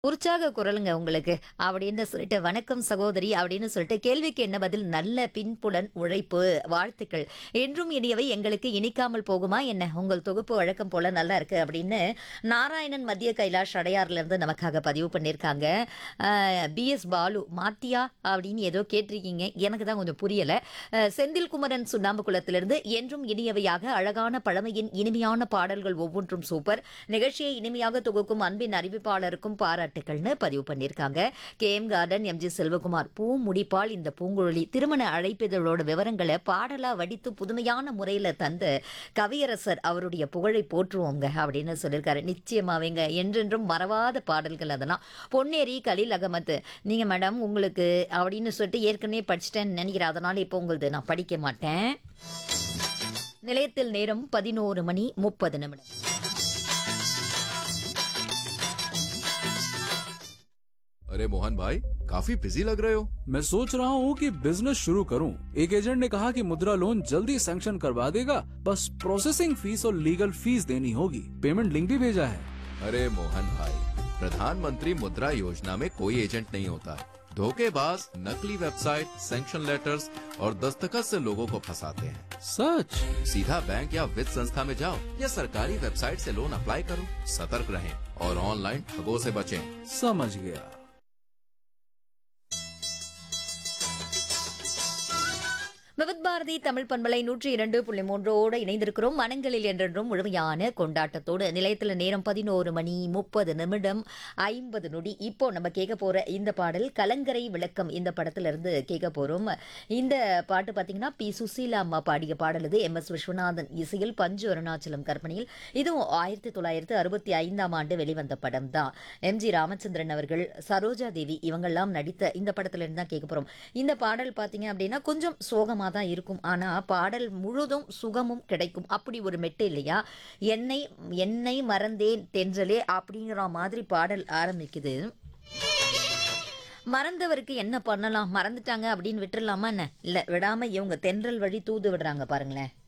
உற்சாக குரலுங்க உங்களுக்கு அப்படின்னு சொல்லிட்டு வணக்கம் சகோதரி அப்படின்னு சொல்லிட்டு கேள்விக்கு என்ன பதில் நல்ல பின்புலன் உழைப்பு வாழ்த்துக்கள் என்றும் இனியவை எங்களுக்கு இனிக்காமல் போகுமா என்ன உங்கள் தொகுப்பு வழக்கம் போல நல்லா இருக்கு அப்படின்னு நாராயணன் மத்திய கைலாஷ் அடையாறுல இருந்து நமக்காக பதிவு பண்ணியிருக்காங்க பிஎஸ் பாலு மாத்தியா அப்படின்னு ஏதோ கேட்டிருக்கீங்க எனக்கு தான் கொஞ்சம் புரியல அஹ், செந்தில் குமரன் சுண்ணாம்புக்குளத்திலிருந்து என்றும் இனியவையாக அழகான பழமையின் இனிமையான பாடல்கள் ஒவ்வொன்றும் சூப்பர் நிகழ்ச்சியை இனிமையாக தொகுக்கும் அன்பின் அறிவிப்பாளருக்கும் பாராட்டுக்கள்னு பதிவு பண்ணியிருக்காங்க K M garden MG Selvakumar பூ முடிப்பால் இந்த பூங்குழலி திருமண அழைப்பிதழோட விவரங்களை பாடலா வடித்து புதுமையான முறையில தந்த கவியரசர் அவருடைய புகழை போற்றுவோங்க அப்படின்னு சொல்லியிருக்காரு நிச்சயமாவேங்க என்றென்றும் மறவாத பாடல்கள் அதெல்லாம் பொன்னேரி கலீல் அகமத் நீங்க மேடம் உங்களுக்கு அப்படின்னு சொல்லிட்டு ஏற்கனவே படிச்சிட்டேன்னு நினைக்கிறேன் அதனால இப்போ உங்களுது நான் படிக்க மாட்டேன் நிலையத்தில் நேரம் பதினோரு மணி முப்பது நிமிடம் अरे मोहन भाई काफी बिजी लग रहे हो मैं सोच रहा हूँ कि बिजनेस शुरू करूँ एक एजेंट ने कहा कि मुद्रा लोन जल्दी सैंक्शन करवा देगा बस प्रोसेसिंग फीस और लीगल फीस देनी होगी पेमेंट लिंक भी भेजा है अरे मोहन भाई प्रधानमंत्री मुद्रा योजना में कोई एजेंट नहीं होता है धोखेबाज नकली वेबसाइट सैंक्शन लेटर्स और दस्तखत से लोगों को फंसाते हैं सच सीधा बैंक या वित्त संस्था में जाओ या सरकारी वेबसाइट से लोन अप्लाई करो सतर्क रहें और ऑनलाइन ठगों से बचें समझ गया விவித் பாரதி தமிழ் பண்பலை நூற்றி இரண்டு புள்ளி மூன்றோடு இணைந்திருக்கிறோம் மனங்களில் என்றென்றும் முழுமையான கொண்டாட்டத்தோடு நிலையத்தில் நேரம் பதினோரு மணி முப்பது நிமிடம் ஐம்பது நொடி இப்போ நம்ம கேட்க போற இந்த பாடல் கலங்கரை விளக்கம் இந்த படத்துல இருந்து கேட்க போறோம் இந்த பாட்டு பாத்தீங்கன்னா பி சுசீலா அம்மா பாடிய பாடல் இது எம் எஸ் விஸ்வநாதன் இசையில் பஞ்சு அருணாச்சலம் கற்பனையில் இதுவும் ஆயிரத்தி தொள்ளாயிரத்தி அறுபத்தி ஐந்தாம் ஆண்டு வெளிவந்த படம் தான் எம் ஜி ராமச்சந்திரன் அவர்கள் சரோஜா தேவி இவங்கெல்லாம் நடித்த இந்த படத்துல இருந்து தான் கேட்க போறோம் இந்த பாடல் பாத்தீங்க அப்படின்னா கொஞ்சம் சோகமா தான் இருக்கும் ஆனா பாடல் முழுதும் சுகமும் கிடைக்கும் அப்படி ஒரு மெட்டு இல்லையா என்னை என்னை மறந்தேன் தென்றலே அப்படிங்கிற மாதிரி பாடல் ஆரம்பிக்குது மறந்தவருக்கு என்ன பண்ணலாம் மறந்துட்டாங்க அப்படின்னு விட்டுறலாமா என்ன இல்ல விடாம இவங்க தென்றல் வழி தூது விடுறாங்க பாருங்களேன்